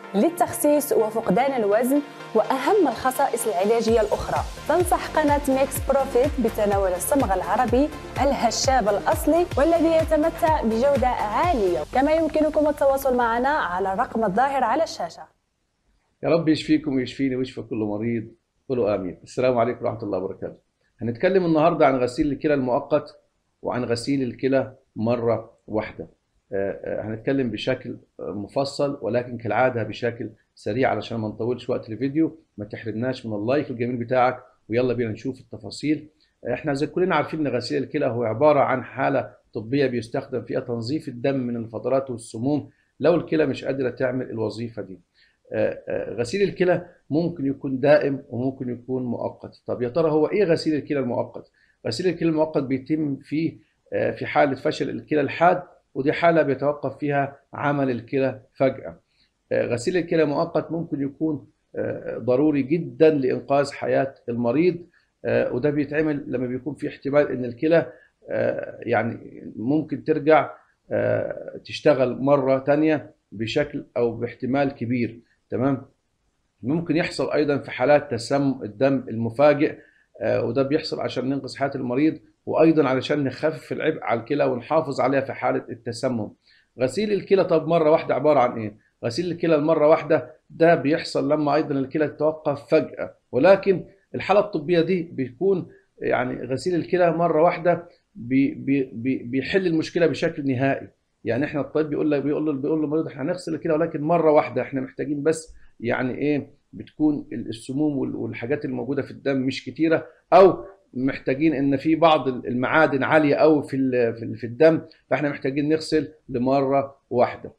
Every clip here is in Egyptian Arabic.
للتخسيس وفقدان الوزن وأهم الخصائص العلاجية الأخرى تنصح قناة ميكس بروفيت بتناول الصمغ العربي الهشاب الأصلي والذي يتمتع بجودة عالية كما يمكنكم التواصل معنا على الرقم الظاهر على الشاشة يا رب يشفيكم ويشفيني ويشفى كل مريض قولوا امين السلام عليكم ورحمه الله وبركاته هنتكلم النهارده عن غسيل الكلى المؤقت وعن غسيل الكلى مره واحده آه، آه، هنتكلم بشكل مفصل ولكن كالعاده بشكل سريع علشان ما نطولش وقت الفيديو ما تحرمناش من اللايك الجميل بتاعك ويلا بينا نشوف التفاصيل آه، احنا زي كلنا عارفين ان غسيل الكلى هو عباره عن حاله طبيه بيستخدم فيها تنظيف الدم من الفضلات والسموم لو الكلى مش قادره تعمل الوظيفه دي غسيل الكلى ممكن يكون دائم وممكن يكون مؤقت طب يا ترى هو ايه غسيل الكلى المؤقت غسيل الكلى المؤقت بيتم في في حاله فشل الكلى الحاد ودي حاله بيتوقف فيها عمل الكلى فجاه غسيل الكلى المؤقت ممكن يكون ضروري جدا لانقاذ حياه المريض وده بيتعمل لما بيكون في احتمال ان الكلى يعني ممكن ترجع تشتغل مره تانية بشكل او باحتمال كبير تمام ممكن يحصل ايضا في حالات تسمم الدم المفاجئ وده بيحصل عشان ننقذ حياه المريض وايضا علشان نخفف العبء على الكلى ونحافظ عليها في حاله التسمم غسيل الكلى طب مره واحده عباره عن ايه غسيل الكلى المره واحده ده بيحصل لما ايضا الكلى تتوقف فجاه ولكن الحاله الطبيه دي بيكون يعني غسيل الكلى مره واحده بي بي بيحل المشكله بشكل نهائي يعني احنا الطبيب بيقول لك بيقول له بيقول للمريض احنا هنغسل الكلى ولكن مره واحده احنا محتاجين بس يعني ايه بتكون السموم والحاجات الموجوده في الدم مش كتيره او محتاجين ان في بعض المعادن عاليه قوي في في الدم فاحنا محتاجين نغسل لمره واحده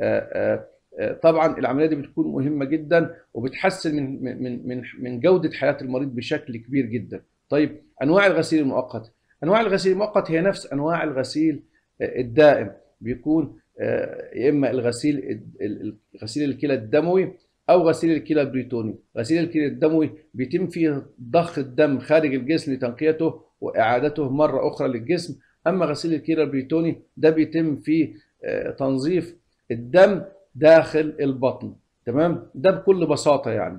طبعا العمليه دي بتكون مهمه جدا وبتحسن من من من من جوده حياه المريض بشكل كبير جدا طيب انواع الغسيل المؤقت انواع الغسيل المؤقت هي نفس انواع الغسيل الدائم بيكون يا اما الغسيل غسيل الكلى الدموي او غسيل الكلى البريتوني غسيل الكلى الدموي بيتم فيه ضخ الدم خارج الجسم لتنقيته واعادته مره اخرى للجسم اما غسيل الكلى البريتوني ده بيتم فيه تنظيف الدم داخل البطن تمام ده بكل بساطه يعني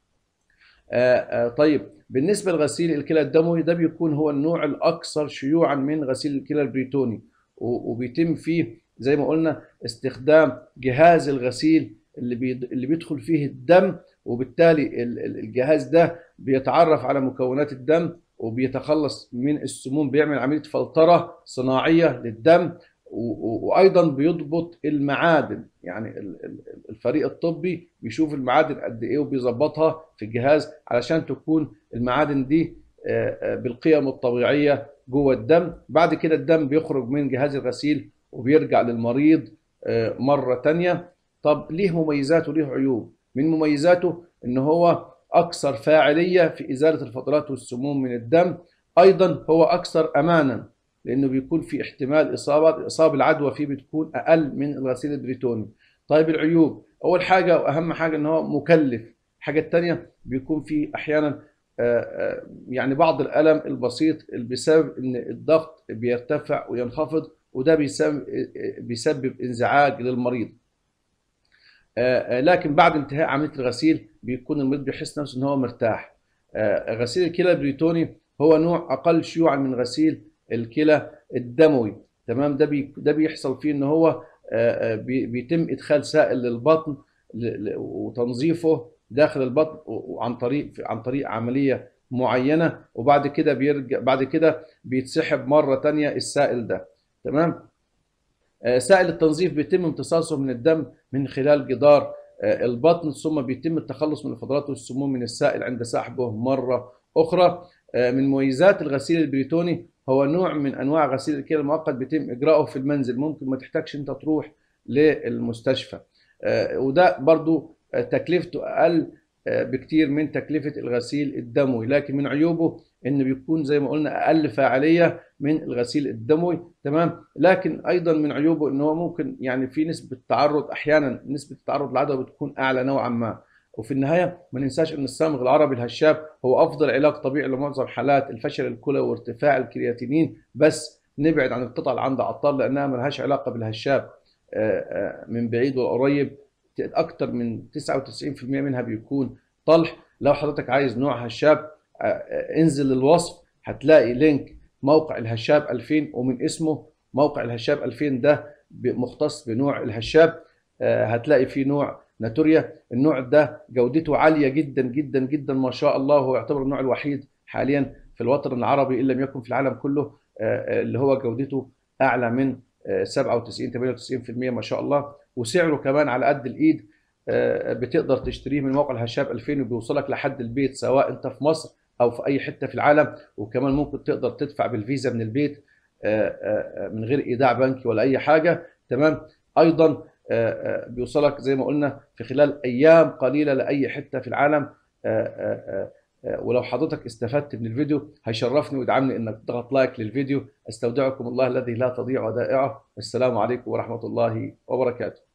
طيب بالنسبه لغسيل الكلى الدموي ده بيكون هو النوع الاكثر شيوعا من غسيل الكلى البريتوني وبيتم فيه زي ما قلنا استخدام جهاز الغسيل اللي بي اللي بيدخل فيه الدم وبالتالي الجهاز ده بيتعرف على مكونات الدم وبيتخلص من السموم بيعمل عمليه فلتره صناعيه للدم وايضا بيضبط المعادن يعني الفريق الطبي بيشوف المعادن قد ايه وبيظبطها في الجهاز علشان تكون المعادن دي بالقيم الطبيعيه جوه الدم بعد كده الدم بيخرج من جهاز الغسيل وبيرجع للمريض مره تانية طب ليه مميزات وليه عيوب من مميزاته ان هو اكثر فاعليه في ازاله الفضلات والسموم من الدم ايضا هو اكثر امانا لانه بيكون في احتمال اصابه اصابه العدوى فيه بتكون اقل من الغسيل البريتوني طيب العيوب اول حاجه واهم حاجه ان هو مكلف الحاجه الثانيه بيكون في احيانا يعني بعض الالم البسيط بسبب ان الضغط بيرتفع وينخفض وده بيسبب بيسبب انزعاج للمريض لكن بعد انتهاء عمليه الغسيل بيكون المريض بيحس نفسه ان هو مرتاح غسيل الكلى البريتوني هو نوع اقل شيوعا من غسيل الكلى الدموي تمام ده بي ده بيحصل فيه ان هو بيتم ادخال سائل للبطن وتنظيفه داخل البطن وعن طريق عن طريق عمليه معينه وبعد كده بيرجع بعد كده بيتسحب مره ثانيه السائل ده تمام سائل التنظيف بيتم امتصاصه من الدم من خلال جدار البطن ثم بيتم التخلص من الفضلات والسموم من السائل عند سحبه مره اخرى من مميزات الغسيل البريتوني هو نوع من انواع غسيل الكلى المؤقت بيتم اجراؤه في المنزل ممكن ما تحتاجش انت تروح للمستشفى وده برضو تكلفته اقل بكتير من تكلفه الغسيل الدموي لكن من عيوبه ان بيكون زي ما قلنا اقل فاعليه من الغسيل الدموي تمام لكن ايضا من عيوبه ان هو ممكن يعني في نسبه تعرض احيانا نسبه التعرض للعدوى بتكون اعلى نوعا ما وفي النهايه ما ننساش ان الصمغ العربي الهشاب هو افضل علاج طبيعي لمعظم حالات الفشل الكلوي وارتفاع الكرياتينين بس نبعد عن القطع اللي عند عطار لانها ملهاش علاقه بالهشاب من بعيد والقريب اكتر من 99% منها بيكون طلح لو حضرتك عايز نوع هشاب آه، آه، انزل الوصف هتلاقي لينك موقع الهشاب 2000 ومن اسمه موقع الهشاب 2000 ده ب- مختص بنوع الهشاب آه، هتلاقي فيه نوع ناتوريا النوع ده جودته عالية جدا جدا جدا ما شاء الله هو يعتبر النوع الوحيد حاليا في الوطن العربي إن لم يكن في العالم كله آه، آه، اللي هو جودته أعلى من آه، 97 98% ما شاء الله وسعره كمان على قد الإيد آه، بتقدر تشتريه من موقع الهشاب 2000 وبيوصلك لحد البيت سواء أنت في مصر أو في أي حتة في العالم وكمان ممكن تقدر تدفع بالفيزا من البيت آه، آه، آه، من غير ايداع بنكي ولا اي حاجه تمام ايضا آه، آه، بيوصلك زي ما قلنا في خلال ايام قليله لاي حته في العالم آه، آه، آه، آه، ولو حضرتك استفدت من الفيديو هيشرفني ويدعمني انك تضغط لايك للفيديو استودعكم الله الذي لا تضيع ودائعه السلام عليكم ورحمه الله وبركاته